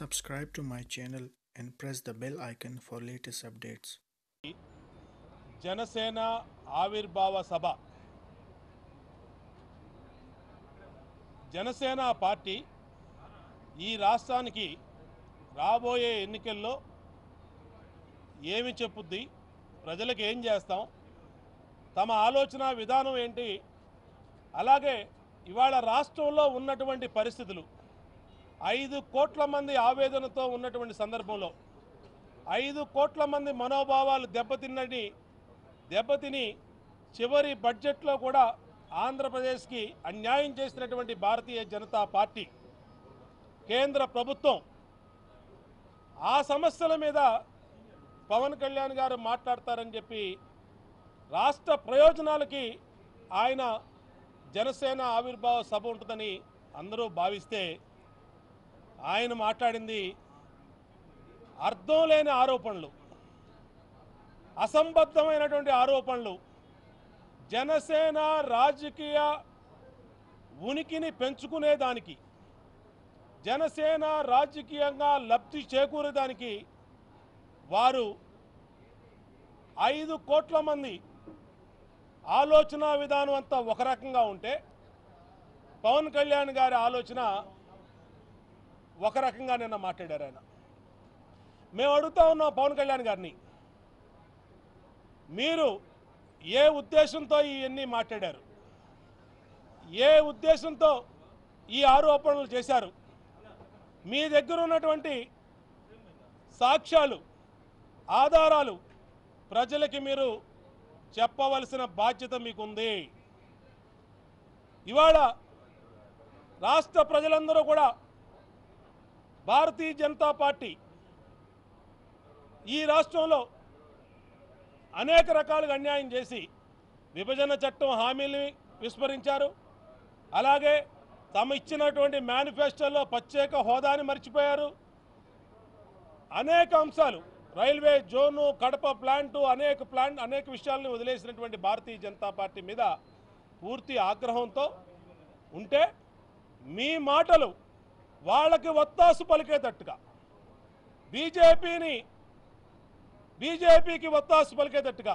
Subscribe to my channel and press the bell icon for latest updates. Janasena ఆవిర్భావ సభ Janasena party ఈ రాష్ట్రానికి రాబోయే ఎన్నికల్లో ఏమి చెప్పుద్ది ప్రజలకు ఏం చేస్తాం తమ ఆలోచన విధానం ఏంటి అలాగే ఇవాళ రాష్ట్రంలో ఉన్నటువంటి పరిస్థితులు ఐదు కోట్ల మంది ఆవేదనతో ఉన్నటువంటి సందర్భంలో ఐదు కోట్ల మంది మనోభావాలు దెబ్బతిన్నని దెబ్బతిని చివరి బడ్జెట్లో కూడా ఆంధ్రప్రదేశ్కి అన్యాయం చేసినటువంటి భారతీయ జనతా పార్టీ కేంద్ర ప్రభుత్వం ఆ సమస్యల మీద పవన్ కళ్యాణ్ గారు మాట్లాడతారని చెప్పి రాష్ట్ర ప్రయోజనాలకి ఆయన జనసేన ఆవిర్భావ సభ ఉంటుందని అందరూ భావిస్తే ఆయన మాట్లాడింది అర్థం లేని ఆరోపణలు అసంబద్ధమైనటువంటి ఆరోపణలు జనసేన రాజకీయ ఉనికిని పెంచుకునేదానికి జనసేన రాజకీయంగా లబ్ధి చేకూరేదానికి వారు ఐదు కోట్ల మంది ఆలోచన విధానం అంతా ఒక రకంగా ఉంటే పవన్ కళ్యాణ్ గారి ఆలోచన ఒక రకంగా నిన్న మాట్లాడారు ఆయన మేము అడుగుతా ఉన్నాం పవన్ కళ్యాణ్ గారిని మీరు ఏ ఉద్దేశంతో ఇవన్నీ మాట్లాడారు ఏ ఉద్దేశంతో ఈ ఆరోపణలు చేశారు మీ దగ్గర ఉన్నటువంటి సాక్ష్యాలు ఆధారాలు ప్రజలకి మీరు చెప్పవలసిన బాధ్యత మీకుంది ఇవాళ రాష్ట్ర ప్రజలందరూ కూడా భారతీయ జనతా పార్టీ ఈ రాష్ట్రంలో అనేక రకాలుగా అన్యాయం చేసి విభజన చట్టం హామీలు విస్మరించారు అలాగే తమ ఇచ్చినటువంటి మేనిఫెస్టోలో ప్రత్యేక హోదాని మర్చిపోయారు అనేక అంశాలు రైల్వే జోను కడప ప్లాంటు అనేక ప్లాంట్ అనేక విషయాలను వదిలేసినటువంటి భారతీయ జనతా పార్టీ మీద పూర్తి ఆగ్రహంతో ఉంటే మీ మాటలు వాళ్ళకి ఒత్తాసు పలికేటట్టుగా బీజేపీని బీజేపీకి ఒత్తాసు పలికేటట్టుగా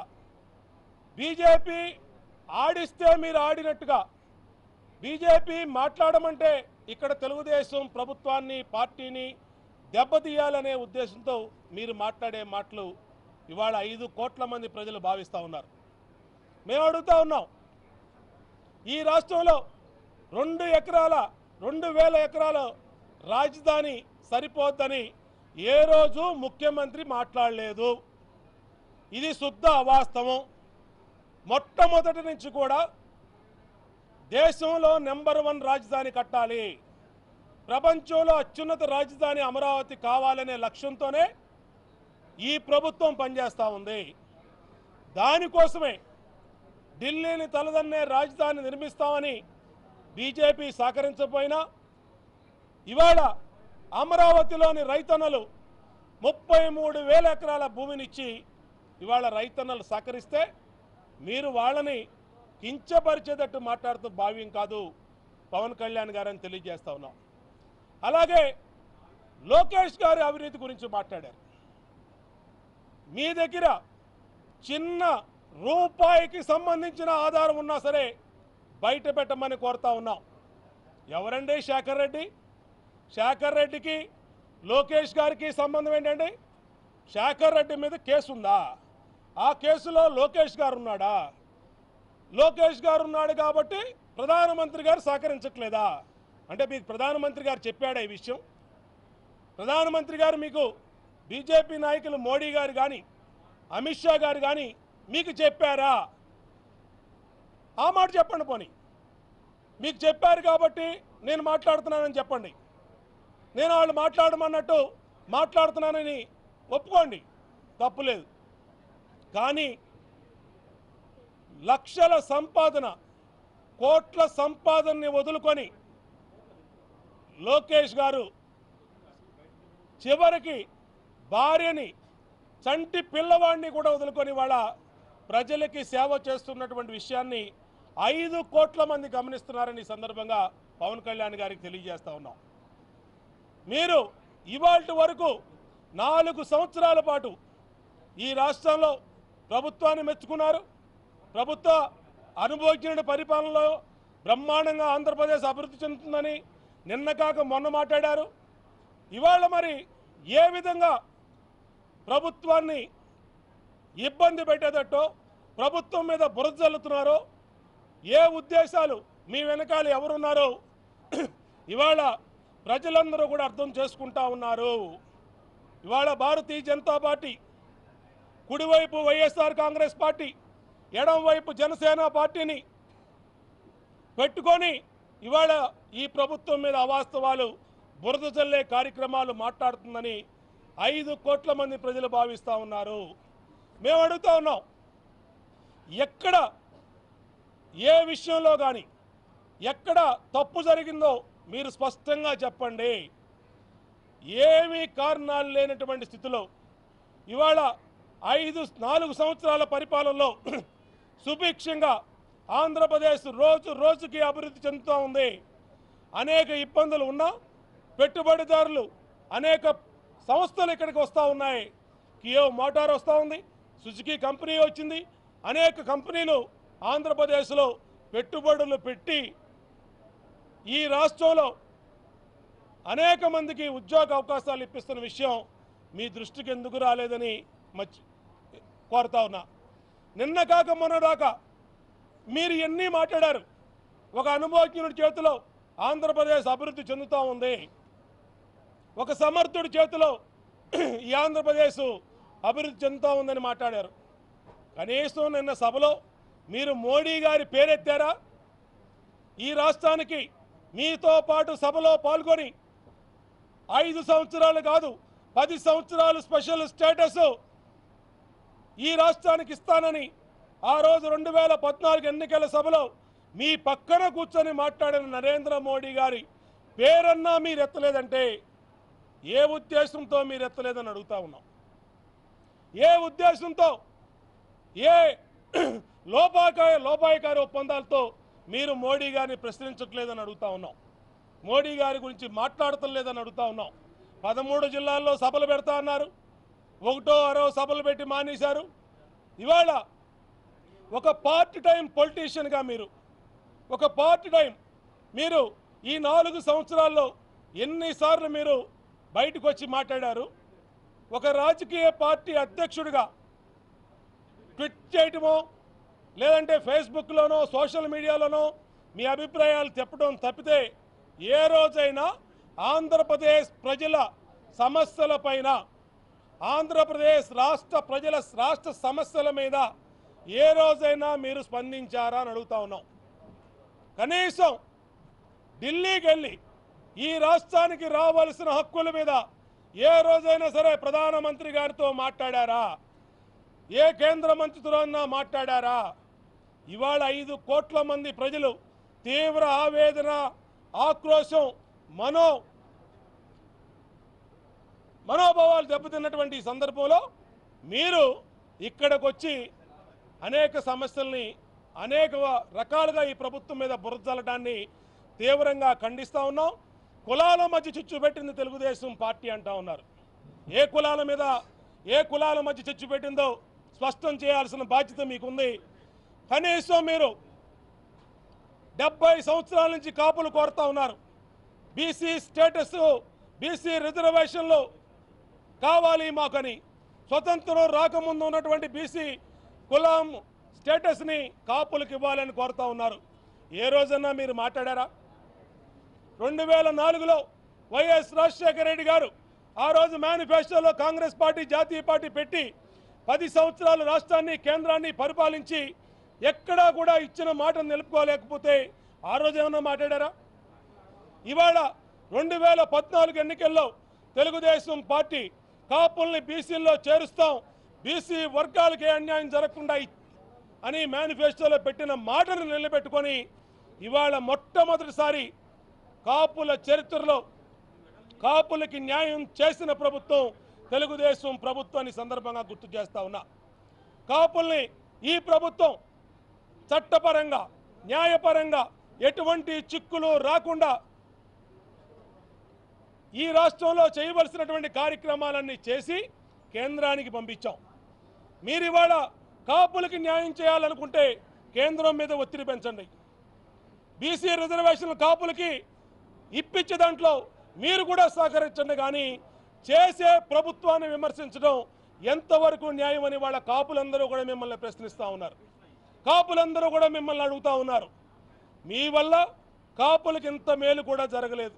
బీజేపీ ఆడిస్తే మీరు ఆడినట్టుగా బీజేపీ మాట్లాడమంటే ఇక్కడ తెలుగుదేశం ప్రభుత్వాన్ని పార్టీని దెబ్బతీయాలనే ఉద్దేశంతో మీరు మాట్లాడే మాటలు ఇవాళ ఐదు కోట్ల మంది ప్రజలు భావిస్తూ ఉన్నారు మేము అడుగుతా ఉన్నాం ఈ రాష్ట్రంలో రెండు ఎకరాల రెండు వేల ఎకరాల రాజధాని సరిపోద్దని ఏ రోజు ముఖ్యమంత్రి మాట్లాడలేదు ఇది శుద్ధ అవాస్తవం మొట్టమొదటి నుంచి కూడా దేశంలో నెంబర్ వన్ రాజధాని కట్టాలి ప్రపంచంలో అత్యున్నత రాజధాని అమరావతి కావాలనే లక్ష్యంతోనే ఈ ప్రభుత్వం పనిచేస్తూ ఉంది దానికోసమే ఢిల్లీని తలదన్నే రాజధాని నిర్మిస్తామని బీజేపీ సహకరించకపోయినా ఇవాళ అమరావతిలోని రైతన్నలు ముప్పై మూడు వేల ఎకరాల భూమినిచ్చి ఇవాళ రైతన్నలు సహకరిస్తే మీరు వాళ్ళని కించపరిచేటట్టు మాట్లాడుతూ భావ్యం కాదు పవన్ కళ్యాణ్ గారని తెలియజేస్తా ఉన్నాం అలాగే లోకేష్ గారి అవినీతి గురించి మాట్లాడారు మీ దగ్గర చిన్న రూపాయికి సంబంధించిన ఆధారం ఉన్నా సరే బయట పెట్టమని కోరుతా ఉన్నాం ఎవరండి శేఖర్ రెడ్డి శేఖర్ రెడ్డికి లోకేష్ గారికి సంబంధం ఏంటండి శేఖర్ రెడ్డి మీద కేసు ఉందా ఆ కేసులో లోకేష్ గారు ఉన్నాడా లోకేష్ గారు ఉన్నాడు కాబట్టి ప్రధానమంత్రి గారు సహకరించట్లేదా అంటే మీకు ప్రధానమంత్రి గారు చెప్పాడా ఈ విషయం ప్రధానమంత్రి గారు మీకు బీజేపీ నాయకులు మోడీ గారు కానీ అమిత్ షా గారు కానీ మీకు చెప్పారా ఆ మాట చెప్పండి పోనీ మీకు చెప్పారు కాబట్టి నేను మాట్లాడుతున్నానని చెప్పండి నేను వాళ్ళు మాట్లాడమన్నట్టు మాట్లాడుతున్నానని ఒప్పుకోండి తప్పులేదు కానీ లక్షల సంపాదన కోట్ల సంపాదనని వదులుకొని లోకేష్ గారు చివరికి భార్యని చంటి పిల్లవాడిని కూడా వదులుకొని వాళ్ళ ప్రజలకి సేవ చేస్తున్నటువంటి విషయాన్ని ఐదు కోట్ల మంది గమనిస్తున్నారని ఈ సందర్భంగా పవన్ కళ్యాణ్ గారికి తెలియజేస్తా ఉన్నాం మీరు ఇవాళ వరకు నాలుగు సంవత్సరాల పాటు ఈ రాష్ట్రంలో ప్రభుత్వాన్ని మెచ్చుకున్నారు ప్రభుత్వ అనుభవజ్ఞుడి పరిపాలనలో బ్రహ్మాండంగా ఆంధ్రప్రదేశ్ అభివృద్ధి చెందుతుందని నిన్న కాక మొన్న మాట్లాడారు ఇవాళ మరి ఏ విధంగా ప్రభుత్వాన్ని ఇబ్బంది పెట్టేటట్టో ప్రభుత్వం మీద బురద జల్లుతున్నారో ఏ ఉద్దేశాలు మీ వెనకాల ఎవరున్నారో ఇవాళ ప్రజలందరూ కూడా అర్థం చేసుకుంటా ఉన్నారు ఇవాళ భారతీయ జనతా పార్టీ కుడివైపు వైఎస్ఆర్ కాంగ్రెస్ పార్టీ ఎడంవైపు జనసేన పార్టీని పెట్టుకొని ఇవాళ ఈ ప్రభుత్వం మీద అవాస్తవాలు బురద జల్లే కార్యక్రమాలు మాట్లాడుతుందని ఐదు కోట్ల మంది ప్రజలు భావిస్తూ ఉన్నారు మేము అడుగుతా ఉన్నాం ఎక్కడ ఏ విషయంలో కానీ ఎక్కడ తప్పు జరిగిందో మీరు స్పష్టంగా చెప్పండి ఏమీ కారణాలు లేనటువంటి స్థితిలో ఇవాళ ఐదు నాలుగు సంవత్సరాల పరిపాలనలో సుభిక్షంగా ఆంధ్రప్రదేశ్ రోజు రోజుకి అభివృద్ధి చెందుతూ ఉంది అనేక ఇబ్బందులు ఉన్నా పెట్టుబడిదారులు అనేక సంస్థలు ఇక్కడికి వస్తూ ఉన్నాయి కియో మోటార్ వస్తూ ఉంది సుజుకి కంపెనీ వచ్చింది అనేక కంపెనీలు ఆంధ్రప్రదేశ్లో పెట్టుబడులు పెట్టి ఈ రాష్ట్రంలో అనేక మందికి ఉద్యోగ అవకాశాలు ఇప్పిస్తున్న విషయం మీ దృష్టికి ఎందుకు రాలేదని మర్చి కోరుతా ఉన్నా నిన్న కాక మొన్న దాకా మీరు ఎన్ని మాట్లాడారు ఒక అనుభవజ్ఞుడి చేతిలో ఆంధ్రప్రదేశ్ అభివృద్ధి చెందుతూ ఉంది ఒక సమర్థుడి చేతిలో ఈ ఆంధ్రప్రదేశ్ అభివృద్ధి చెందుతూ ఉందని మాట్లాడారు కనీసం నిన్న సభలో మీరు మోడీ గారి పేరెత్తారా ఈ రాష్ట్రానికి మీతో పాటు సభలో పాల్గొని ఐదు సంవత్సరాలు కాదు పది సంవత్సరాలు స్పెషల్ స్టేటస్ ఈ రాష్ట్రానికి ఇస్తానని ఆ రోజు రెండు వేల పద్నాలుగు ఎన్నికల సభలో మీ పక్కన కూర్చొని మాట్లాడిన నరేంద్ర మోడీ గారి పేరన్నా మీరు ఎత్తలేదంటే ఏ ఉద్దేశంతో మీరు ఎత్తలేదని అడుగుతా ఉన్నాం ఏ ఉద్దేశంతో ఏ లోపాకాయ లోపాయకారి ఒప్పందాలతో మీరు మోడీ గారిని ప్రశ్నించట్లేదని అడుగుతా ఉన్నాం మోడీ గారి గురించి మాట్లాడతలేదని అడుగుతా ఉన్నాం పదమూడు జిల్లాల్లో సభలు పెడతా అన్నారు ఒకటో అరో సభలు పెట్టి మానేశారు ఇవాళ ఒక పార్ట్ టైం పొలిటీషియన్గా మీరు ఒక పార్ట్ టైం మీరు ఈ నాలుగు సంవత్సరాల్లో ఎన్నిసార్లు మీరు బయటకు వచ్చి మాట్లాడారు ఒక రాజకీయ పార్టీ అధ్యక్షుడిగా ట్వీట్ చేయటమో లేదంటే ఫేస్బుక్లోనో సోషల్ మీడియాలోనో మీ అభిప్రాయాలు చెప్పడం తప్పితే ఏ రోజైనా ఆంధ్రప్రదేశ్ ప్రజల సమస్యలపైన ఆంధ్రప్రదేశ్ రాష్ట్ర ప్రజల రాష్ట్ర సమస్యల మీద ఏ రోజైనా మీరు స్పందించారా అని అడుగుతా ఉన్నాం కనీసం ఢిల్లీకి వెళ్ళి ఈ రాష్ట్రానికి రావాల్సిన హక్కుల మీద ఏ రోజైనా సరే ప్రధానమంత్రి గారితో మాట్లాడారా ఏ కేంద్ర మంత్రితో అన్నా మాట్లాడారా ఇవాళ ఐదు కోట్ల మంది ప్రజలు తీవ్ర ఆవేదన ఆక్రోశం మనో మనోభావాలు దెబ్బతిన్నటువంటి ఈ సందర్భంలో మీరు ఇక్కడికి వచ్చి అనేక సమస్యల్ని అనేక రకాలుగా ఈ ప్రభుత్వం మీద బురద జల్లడాన్ని తీవ్రంగా ఖండిస్తూ ఉన్నాం కులాల మధ్య చిచ్చు పెట్టింది తెలుగుదేశం పార్టీ అంటా ఉన్నారు ఏ కులాల మీద ఏ కులాల మధ్య చిచ్చు పెట్టిందో స్పష్టం చేయాల్సిన బాధ్యత మీకుంది కనీసం మీరు డెబ్బై సంవత్సరాల నుంచి కాపులు కోరుతా ఉన్నారు బీసీ స్టేటస్ బీసీ రిజర్వేషన్లు కావాలి మాకని స్వతంత్రం రాకముందు ఉన్నటువంటి బీసీ కులం స్టేటస్ని కాపులకు ఇవ్వాలని కోరుతా ఉన్నారు ఏ రోజన్నా మీరు మాట్లాడారా రెండు వేల నాలుగులో వైఎస్ రాజశేఖర రెడ్డి గారు ఆ రోజు మేనిఫెస్టోలో కాంగ్రెస్ పార్టీ జాతీయ పార్టీ పెట్టి పది సంవత్సరాలు రాష్ట్రాన్ని కేంద్రాన్ని పరిపాలించి ఎక్కడా కూడా ఇచ్చిన మాటను నిలుపుకోలేకపోతే ఆ రోజు ఏమన్నా మాట్లాడారా ఇవాళ రెండు వేల పద్నాలుగు ఎన్నికల్లో తెలుగుదేశం పార్టీ కాపుల్ని బీసీల్లో చేరుస్తాం బీసీ వర్గాలకి ఏ అన్యాయం జరగకుండా ఇ- అని మేనిఫెస్టోలో పెట్టిన మాటను నిలబెట్టుకొని ఇవాళ మొట్టమొదటిసారి కాపుల చరిత్రలో కాపులకి న్యాయం చేసిన ప్రభుత్వం తెలుగుదేశం ప్రభుత్వాన్ని సందర్భంగా గుర్తు చేస్తా ఉన్నా కాపుల్ని ఈ ప్రభుత్వం చట్టపరంగా న్యాయపరంగా ఎటువంటి చిక్కులు రాకుండా ఈ రాష్ట్రంలో చేయవలసినటువంటి కార్యక్రమాలన్నీ చేసి కేంద్రానికి పంపించాం మీరు ఇవాళ కాపులకి న్యాయం చేయాలనుకుంటే కేంద్రం మీద ఒత్తిడి పెంచండి బీసీ రిజర్వేషన్ కాపులకి ఇప్పించే దాంట్లో మీరు కూడా సహకరించండి కానీ చేసే ప్రభుత్వాన్ని విమర్శించడం ఎంతవరకు న్యాయం అని వాళ్ళ కాపులందరూ కూడా మిమ్మల్ని ప్రశ్నిస్తూ ఉన్నారు కాపులందరూ కూడా మిమ్మల్ని అడుగుతూ ఉన్నారు మీ వల్ల కాపులకి ఇంత మేలు కూడా జరగలేదు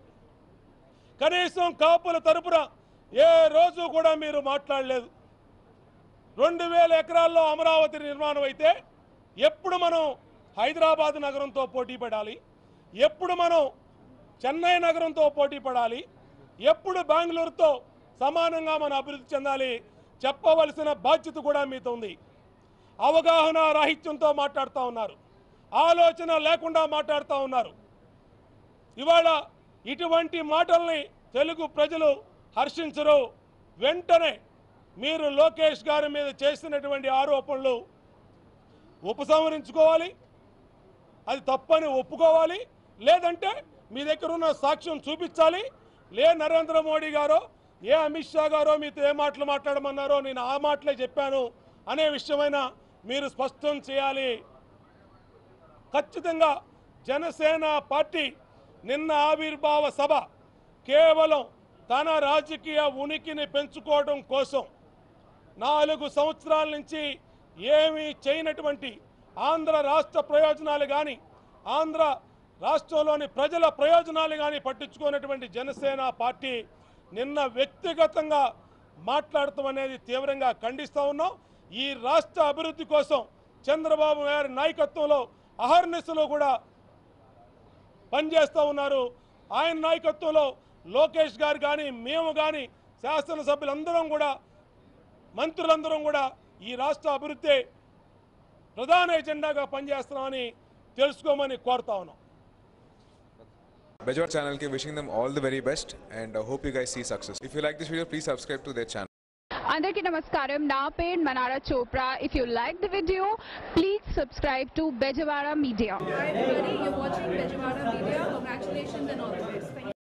కనీసం కాపుల తరపున ఏ రోజు కూడా మీరు మాట్లాడలేదు రెండు వేల ఎకరాల్లో అమరావతి నిర్మాణం అయితే ఎప్పుడు మనం హైదరాబాద్ నగరంతో పోటీ పడాలి ఎప్పుడు మనం చెన్నై నగరంతో పోటీ పడాలి ఎప్పుడు బెంగళూరుతో సమానంగా మనం అభివృద్ధి చెందాలి చెప్పవలసిన బాధ్యత కూడా మీతో ఉంది అవగాహన రాహిత్యంతో మాట్లాడుతూ ఉన్నారు ఆలోచన లేకుండా మాట్లాడుతూ ఉన్నారు ఇవాళ ఇటువంటి మాటల్ని తెలుగు ప్రజలు హర్షించరు వెంటనే మీరు లోకేష్ గారి మీద చేసినటువంటి ఆరోపణలు ఉపసంహరించుకోవాలి అది తప్పని ఒప్పుకోవాలి లేదంటే మీ దగ్గర ఉన్న సాక్ష్యం చూపించాలి లే నరేంద్ర మోడీ గారో ఏ అమిత్ షా గారో మీతో ఏ మాటలు మాట్లాడమన్నారో నేను ఆ మాటలే చెప్పాను అనే విషయమైన మీరు స్పష్టం చేయాలి ఖచ్చితంగా జనసేన పార్టీ నిన్న ఆవిర్భావ సభ కేవలం తన రాజకీయ ఉనికిని పెంచుకోవడం కోసం నాలుగు సంవత్సరాల నుంచి ఏమీ చేయనటువంటి ఆంధ్ర రాష్ట్ర ప్రయోజనాలు కానీ ఆంధ్ర రాష్ట్రంలోని ప్రజల ప్రయోజనాలు కానీ పట్టించుకున్నటువంటి జనసేన పార్టీ నిన్న వ్యక్తిగతంగా మాట్లాడటం అనేది తీవ్రంగా ఖండిస్తూ ఉన్నాం ఈ రాష్ట్ర అభివృద్ధి కోసం చంద్రబాబు గారి నాయకత్వంలో అహర్నిశలో కూడా పనిచేస్తూ ఉన్నారు ఆయన నాయకత్వంలో లోకేష్ గారు కానీ మేము కానీ శాసనసభ్యులందరం కూడా మంత్రులందరం కూడా ఈ రాష్ట్ర అభివృద్ధి ప్రధాన ఎజెండాగా పనిచేస్తున్నామని తెలుసుకోమని కోరుతా ఉన్నాం Bajor channel ke wishing them all the very best and uh, hope you guys see success. If you like this video, please subscribe to their channel. అందరికీ నమస్కారం నా పేరు Manara Chopra if you like the video please subscribe to Bezawada media Hi everybody, you're watching Bejawada Media. Congratulations and all the best. Thank you.